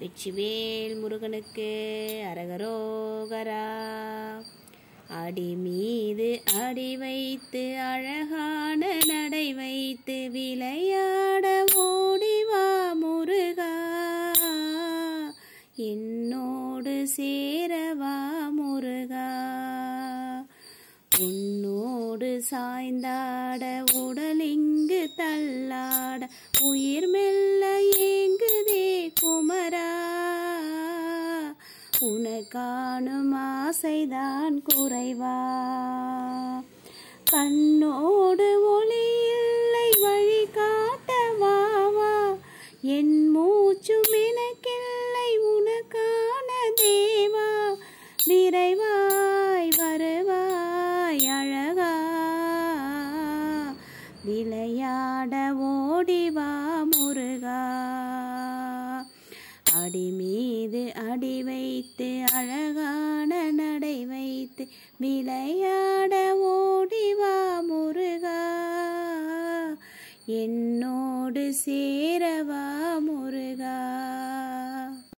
வெற்றிவேல் முருகனுக்கு அரகரோகரா அடி மீது அடி வைத்து அழகான நடை வைத்து விளையாட ஓடிவா முருகா என்னோடு சேரவா முருகா உன்னோடு சாய்ந்தாட உடலிங்கு தள்ளாட உயிர் மெல்ல ஏங்குதே குமரா உனக்கானும் ஆசைதான் குறைவா கண்ணோடு ஒளி இல்லை வழி காட்டவாவா என் மூச்சும் எனக்கில்லை உனக்கான தேவா விரைவாய் வருவாய் அழகா விளையாட ஓடிவா முருகா அடி மீது அடி வைத்து அழகான நடை வைத்து விளையாட ஓடிவா முருகா என்னோடு சேரவா முருகா